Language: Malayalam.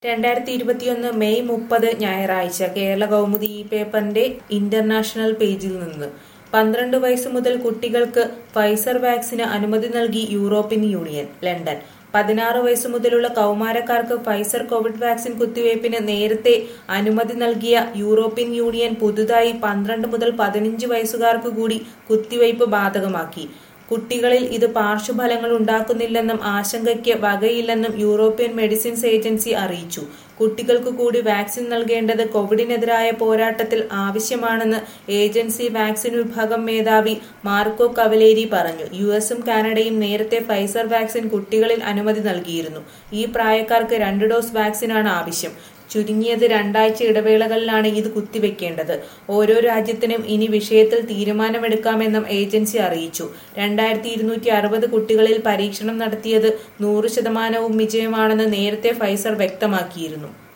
രണ്ടായിരത്തി ഇരുപത്തിയൊന്ന് മെയ് മുപ്പത് ഞായറാഴ്ച കേരള കൗമുദി ഈ പേപ്പറിന്റെ ഇന്റർനാഷണൽ പേജിൽ നിന്ന് പന്ത്രണ്ട് വയസ്സ് മുതൽ കുട്ടികൾക്ക് ഫൈസർ വാക്സിന് അനുമതി നൽകി യൂറോപ്യൻ യൂണിയൻ ലണ്ടൻ പതിനാറ് വയസ്സ് മുതലുള്ള കൗമാരക്കാർക്ക് ഫൈസർ കോവിഡ് വാക്സിൻ കുത്തിവയ്പ്പിന് നേരത്തെ അനുമതി നൽകിയ യൂറോപ്യൻ യൂണിയൻ പുതുതായി പന്ത്രണ്ട് മുതൽ പതിനഞ്ച് വയസ്സുകാർക്ക് കൂടി കുത്തിവയ്പ് ബാധകമാക്കി കുട്ടികളിൽ ഇത് പാർശ്വഫലങ്ങൾ ഉണ്ടാക്കുന്നില്ലെന്നും ആശങ്കയ്ക്ക് വകയില്ലെന്നും യൂറോപ്യൻ മെഡിസിൻസ് ഏജൻസി അറിയിച്ചു കുട്ടികൾക്ക് കൂടി വാക്സിൻ നൽകേണ്ടത് കോവിഡിനെതിരായ പോരാട്ടത്തിൽ ആവശ്യമാണെന്ന് ഏജൻസി വാക്സിൻ വിഭാഗം മേധാവി മാർക്കോ കവലേരി പറഞ്ഞു യു എസും കാനഡയും നേരത്തെ ഫൈസർ വാക്സിൻ കുട്ടികളിൽ അനുമതി നൽകിയിരുന്നു ഈ പ്രായക്കാർക്ക് രണ്ട് ഡോസ് വാക്സിനാണ് ആവശ്യം ചുരുങ്ങിയത് രണ്ടാഴ്ച ഇടവേളകളിലാണ് ഇത് കുത്തിവെക്കേണ്ടത് ഓരോ രാജ്യത്തിനും ഇനി വിഷയത്തിൽ തീരുമാനമെടുക്കാമെന്നും ഏജൻസി അറിയിച്ചു രണ്ടായിരത്തി ഇരുന്നൂറ്റി അറുപത് കുട്ടികളിൽ പരീക്ഷണം നടത്തിയത് നൂറ് ശതമാനവും വിജയമാണെന്ന് നേരത്തെ ഫൈസർ വ്യക്തമാക്കിയിരുന്നു